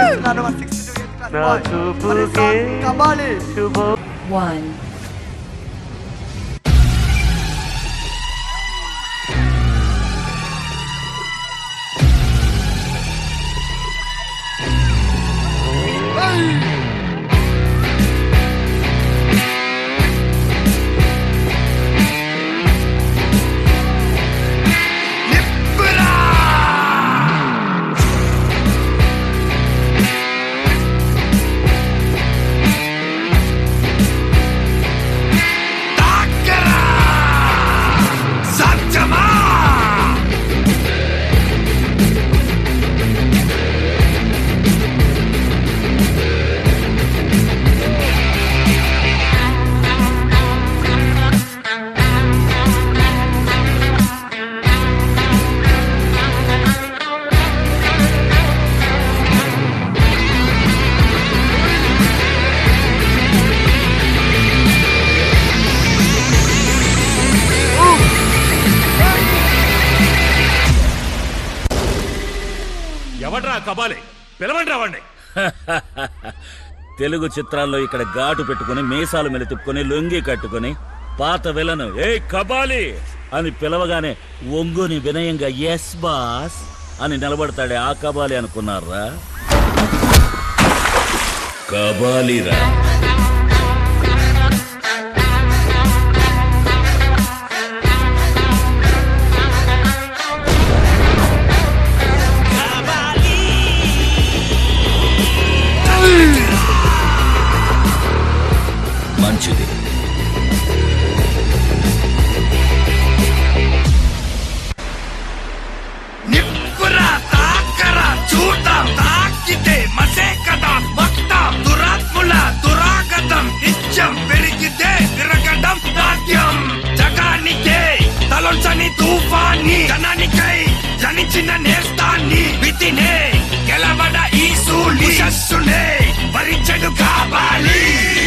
నా చూపుకే శుభం one. ఎవడ్రా కబాలి పిలవండి రావండి తెలుగు చిత్రాల్లో ఇక్కడ ఘాటు పెట్టుకుని మీసాలు మెలితిప్పుకొని లొంగి కట్టుకుని పాత విలను ఏ కబాలి అని పిలవగానే ఒంగుని వినయంగా ఎస్ బాస్ అని నిలబడతాడే ఆ కబాలి అనుకున్నారా కబాలిరా మంచిది నిప్పురా తాకరా చూద్దాం తాకితే మసేకదాం వక్తాం దురాత్ముల దురాగతం నిత్యం పెరిగితే తిరగడం నాట్యం జగానికే తలొంచని తుఫాన్ని జనానికై జనించిన నేస్తాన్ని విధినే గెలవడ ఈ సూలి శస్సునే భరించడు కావాలి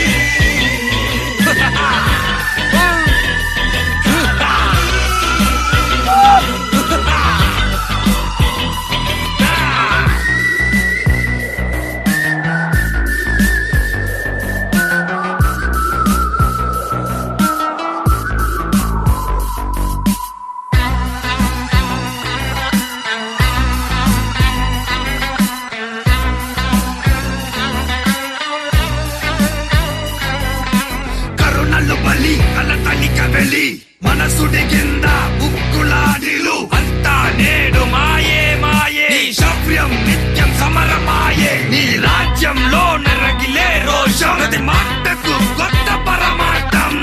కరుణలు బలి కలతలిక వెలి మనసుడి కింద బుక్కులాడిలు అంతా నేడు మాయే మాయే నీ శౌర్యం నిత్యం సమరమాయే నీ రాజ్యంలో నరగిలే రోషం ప్రతి మాటకు కొత్త పరమార్థం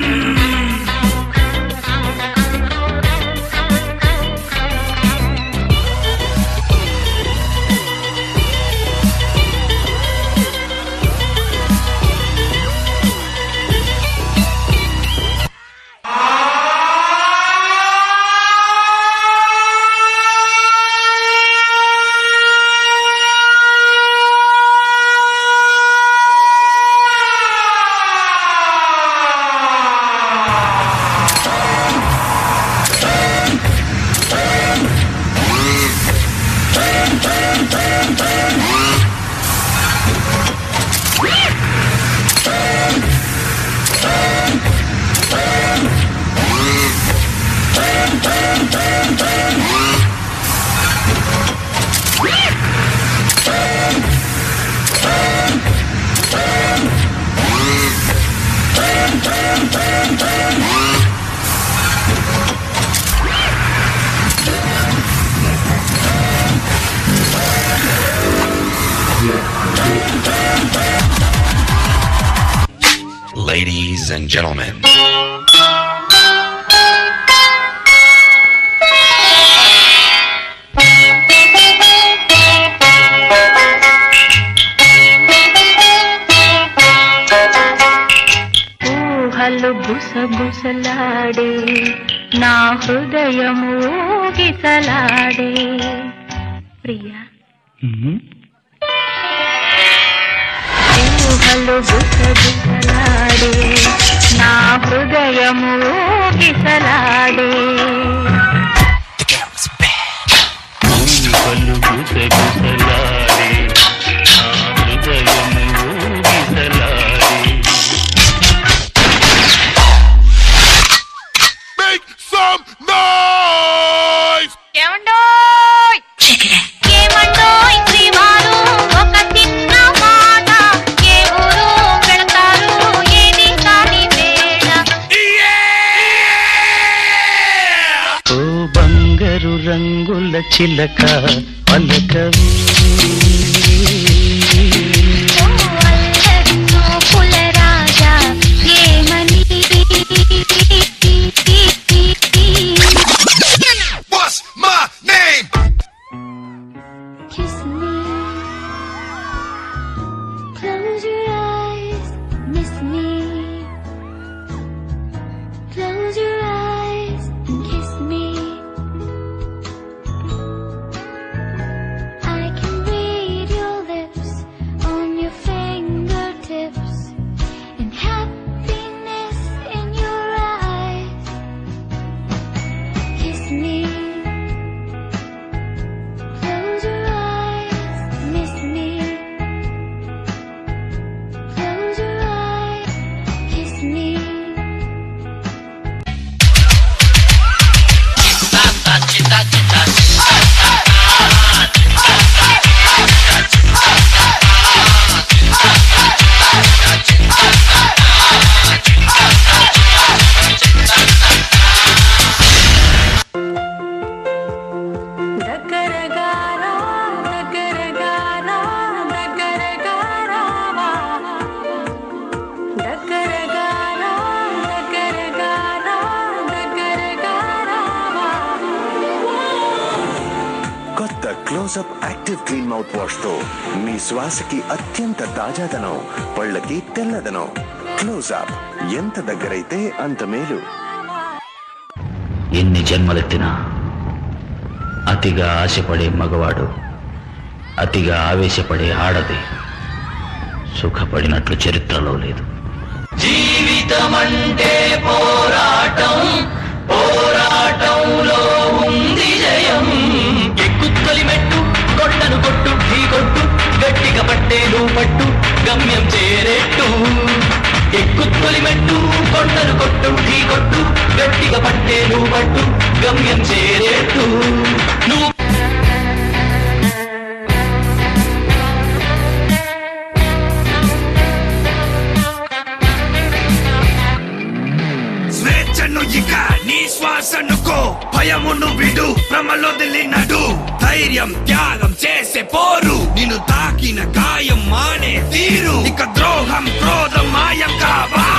Ladies and gentlemen, ఊహలు బుసబుసలాడే నా హృదయము ఊగిసలాడే ప్రియా ఊహలు బుసబుసలాడే నా హృదయము ఊగిసలాడే ఊహలు గుసగుసలాడే నా చిలక పలకవి పుల రాజా ఏమని What's my name? Kiss me. Close your eyes, miss me. Close your eyes and kiss me. I can read your lips on your fingertips and happiness in your eyes. Kiss me. Close your eyes, miss me. Close your eyes, kiss me. దగ్గరగారా దగ్గరగారా దగ్గరగారావా దగ్గరగారా దగ్గరగారా దగ్గరగారావా కొత్త Closeup active clean mouth wash తో మీ శ్వాసకి అత్యంత తాజాదనం పళ్ళకి తెల్లదనం closeup ఎంత దగ్గరైతే అంత మేలు ఎన్ని జన్మలెత్తినా అతిగా ఆశపడే మగవాడు అతిగా ఆవేశపడే ఆడది సుఖపడినట్లు చరిత్రలో లేదు జీవితం అంటే పోరాటం పోరాటంలో ఉంది జయం ఎక్కుత్తలి మెట్టు కొండను కొట్టు ఢీ కొట్టు గట్టిగా పట్టేలు పట్టు గమ్యం చేరేట్టు ఎక్కుత్తలి మెట్టు కొండను కొట్టు ఢీ కొట్టు గట్టిగా పట్టేలు పట్టు గమ్యం చేరేట్టు నువ్వు స్వేచ్ఛను ఇక నీ శ్వాసనుకో భయమును విడు భ్రమలొదిలి నడు ధైర్యం త్యాగం చేసే పోరు నిన్ను తాకిన గాయం మానే తీరు ఇక ద్రోహం క్రోధం మాయం కావా